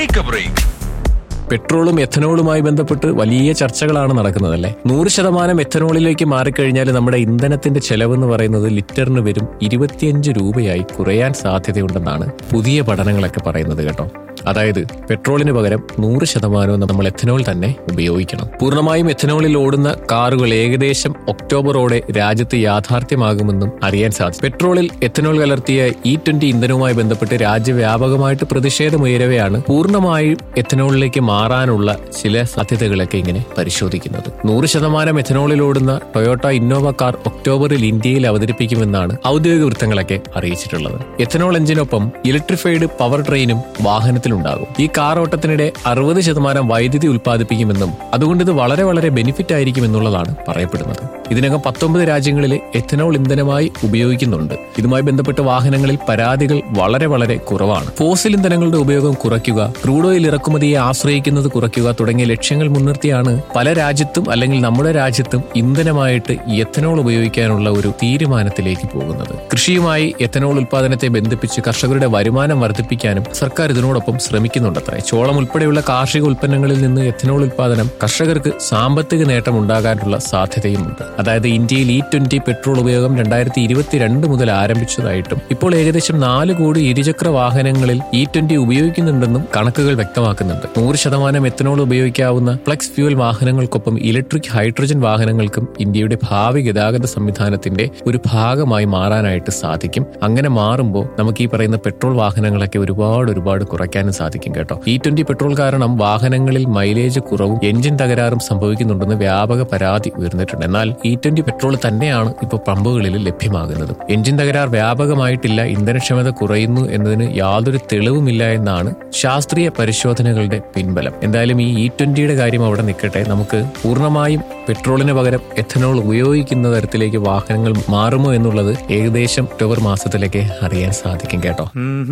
take A break പെട്രോളും എഥനോളുമായി ബന്ധപ്പെട്ട് വലിയ ചർച്ചകളാണ് നടക്കുന്നതല്ലേ നൂറ് ശതമാനം എഥനോളിലേക്ക് മാറിക്കഴിഞ്ഞാൽ നമ്മുടെ ഇന്ധനത്തിന്റെ ചെലവെന്ന് പറയുന്നത് ലിറ്ററിന് വരും ഇരുപത്തിയഞ്ച് രൂപയായി കുറയാൻ സാധ്യതയുണ്ടെന്നാണ് പുതിയ പഠനങ്ങളൊക്കെ പറയുന്നത് കേട്ടോ അതായത് പെട്രോളിന് പകരം നൂറ് ശതമാനവും നമ്മൾ എഥനോൾ തന്നെ ഉപയോഗിക്കണം പൂർണ്ണമായും എഥനോളിൽ ഓടുന്ന കാറുകൾ ഏകദേശം ഒക്ടോബറോടെ രാജ്യത്ത് യാഥാർത്ഥ്യമാകുമെന്നും അറിയാൻ സാധിക്കും പെട്രോളിൽ എഥനോൾ കലർത്തിയ ഇ ട്വന്റി ഇന്ധനവുമായി ബന്ധപ്പെട്ട് രാജ്യവ്യാപകമായിട്ട് പ്രതിഷേധമുയരവെയാണ് പൂർണ്ണമായും എഥനോളിലേക്ക് മാറാനുള്ള ചില സാധ്യതകളൊക്കെ ഇങ്ങനെ പരിശോധിക്കുന്നത് നൂറ് ശതമാനം എഥനോളിൽ ഓടുന്ന ടൊയോട്ട ഇന്നോവ കാർ ഒക്ടോബറിൽ ഇന്ത്യയിൽ അവതരിപ്പിക്കുമെന്നാണ് ഔദ്യോഗിക വൃത്തങ്ങളൊക്കെ അറിയിച്ചിട്ടുള്ളത് എഥനോൾ എഞ്ചിനൊപ്പം ഇലക്ട്രിഫൈഡ് പവർ ട്രെയിനും വാഹനത്തിലുണ്ടാകും ഈ കാർ ഓട്ടത്തിനിടെ അറുപത് ശതമാനം വൈദ്യുതി ഉൽപ്പാദിപ്പിക്കുമെന്നും അതുകൊണ്ട് ഇത് വളരെ വളരെ ബെനിഫിറ്റ് ആയിരിക്കും എന്നുള്ളതാണ് പറയപ്പെടുന്നത് ഇതിനകം പത്തൊമ്പത് രാജ്യങ്ങളിൽ എഥനോൾ ഇന്ധനമായി ഉപയോഗിക്കുന്നുണ്ട് ഇതുമായി ബന്ധപ്പെട്ട് വാഹനങ്ങളിൽ പരാതികൾ വളരെ വളരെ കുറവാണ് ഫോസിൽ ഇന്ധനങ്ങളുടെ ഉപയോഗം കുറയ്ക്കുക ക്രൂഡ് ഓയിൽ ഇറക്കുമതിയെ ആശ്രയിക്കുന്നത് കുറയ്ക്കുക തുടങ്ങിയ ലക്ഷ്യങ്ങൾ മുൻനിർത്തിയാണ് പല രാജ്യത്തും അല്ലെങ്കിൽ നമ്മുടെ രാജ്യത്തും ഇന്ധനമായിട്ട് എഥനോൾ ഉപയോഗിക്കാനുള്ള ഒരു തീരുമാനത്തിലേക്ക് പോകുന്നത് കൃഷിയുമായി എഥനോൾ ഉൽപാദനത്തെ ബന്ധിപ്പിച്ച് കർഷകരുടെ വരുമാനം വർദ്ധിപ്പിക്കാനും സർക്കാർ ഇതിനോടൊപ്പം ശ്രമിക്കുന്നുണ്ടത്രേ ചോളം ഉൾപ്പെടെയുള്ള കാർഷിക ഉൽപ്പന്നങ്ങളിൽ നിന്ന് എഥനോൾ ഉൽപാദനം കർഷകർക്ക് സാമ്പത്തിക നേട്ടം ഉണ്ടാകാനുള്ള സാധ്യതയുമുണ്ട് അതായത് ഇന്ത്യയിൽ ഇ ട്വന്റി പെട്രോൾ ഉപയോഗം രണ്ടായിരത്തി ഇരുപത്തിരണ്ട് മുതൽ ആരംഭിച്ചതായിട്ടും ഇപ്പോൾ ഏകദേശം നാല് കോടി ഇരുചക്ര വാഹനങ്ങളിൽ ഇ ട്വന്റി ഉപയോഗിക്കുന്നുണ്ടെന്നും കണക്കുകൾ വ്യക്തമാക്കുന്നുണ്ട് നൂറ് ശതമാനം എത്തനോൾ ഉപയോഗിക്കാവുന്ന ഫ്ലെക്സ് ഫ്യൂൽ വാഹനങ്ങൾക്കൊപ്പം ഇലക്ട്രിക് ഹൈഡ്രജൻ വാഹനങ്ങൾക്കും ഇന്ത്യയുടെ ഭാവി ഗതാഗത സംവിധാനത്തിന്റെ ഒരു ഭാഗമായി മാറാനായിട്ട് സാധിക്കും അങ്ങനെ മാറുമ്പോൾ നമുക്ക് ഈ പറയുന്ന പെട്രോൾ വാഹനങ്ങളൊക്കെ ഒരുപാട് ഒരുപാട് കുറയ്ക്കാനും സാധിക്കും കേട്ടോ ഇ ട്വന്റി പെട്രോൾ കാരണം വാഹനങ്ങളിൽ മൈലേജ് കുറവും എഞ്ചിൻ തകരാറും സംഭവിക്കുന്നുണ്ടെന്ന് വ്യാപക പരാതി ഉയർന്നിട്ടുണ്ട് എന്നാൽ ഇ ട്വന്റി പെട്രോൾ തന്നെയാണ് ഇപ്പോൾ പമ്പുകളിൽ ലഭ്യമാകുന്നത് എഞ്ചിൻ തകരാർ വ്യാപകമായിട്ടില്ല ഇന്ധനക്ഷമത കുറയുന്നു എന്നതിന് യാതൊരു തെളിവുമില്ല എന്നാണ് ശാസ്ത്രീയ പരിശോധനകളുടെ പിൻബലം എന്തായാലും ഈ ഇ ട്വന്റിയുടെ കാര്യം അവിടെ നിൽക്കട്ടെ നമുക്ക് പൂർണ്ണമായും പെട്രോളിന് പകരം എഥനോൾ ഉപയോഗിക്കുന്ന തരത്തിലേക്ക് വാഹനങ്ങൾ മാറുമോ എന്നുള്ളത് ഏകദേശം ഒക്ടോബർ മാസത്തിലേക്ക് അറിയാൻ സാധിക്കും കേട്ടോ